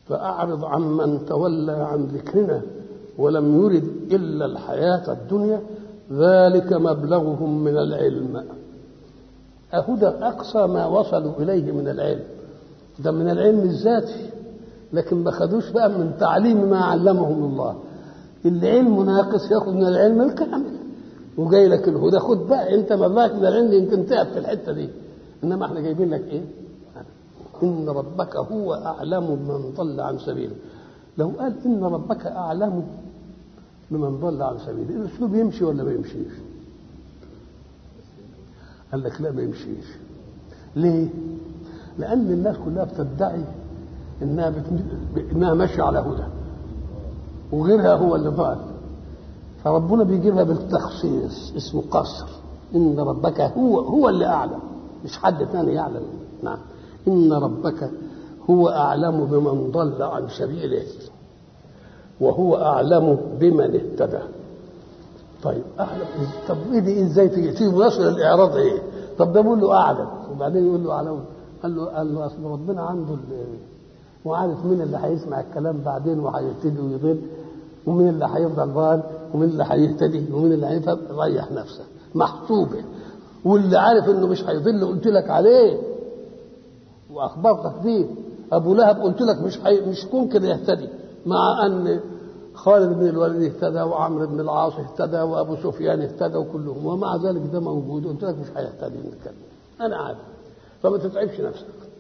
فأعرض عمن تولى عن ذكرنا ولم يرد إلا الحياة الدنيا ذلك مبلغهم من العلم أهدى أقصى ما وصلوا إليه من العلم ده من العلم الذاتي لكن ما خدوش بقى من تعليم ما علمهم الله العلم ناقص ياخذ من العلم الكامل وجاي لك الهدى خد بقى انت مبلغك من العلم يمكن تعب في الحته دي انما احنا جايبين لك ايه؟ ان ربك هو اعلم بمن ضل عن سبيله لو قال ان ربك اعلم بمن ضل عن سبيله الاسلوب يمشي ولا ما يمشيش؟ قال لك لا ما يمشيش ليه؟ لان الناس كلها بتدعي انها بت... انها ماشيه على هدى وغيرها هو اللي ضال فربنا بيجيبها بالتخصيص اسمه قصر ان ربك هو هو اللي اعلم مش حد ثاني يعلم نعم ان ربك هو اعلم بمن ضل عن سبيله وهو اعلم بمن اهتدى طيب اعلم طب ايه دي ازاي تيجي تيجي مناسبه للاعراض ايه طب ده بيقول له اعلم وبعدين يقول له اعلم قال له قال له اصل ربنا عنده وعارف مين اللي هيسمع الكلام بعدين وهيهتدي ويضل ومين اللي هيفضل ضال ومين اللي هيهتدي ومين اللي هيفهم ريح نفسك محسوبه واللي عارف انه مش هيضل قلت لك عليه واخبرتك بيه ابو لهب قلت لك مش حي... مش ممكن يهتدي مع ان خالد بن الوليد اهتدى وعمرو بن العاص اهتدى وابو سفيان اهتدى وكلهم ومع ذلك ده موجود قلت لك مش هيهتدي نتكلم انا عارف فما تتعبش نفسك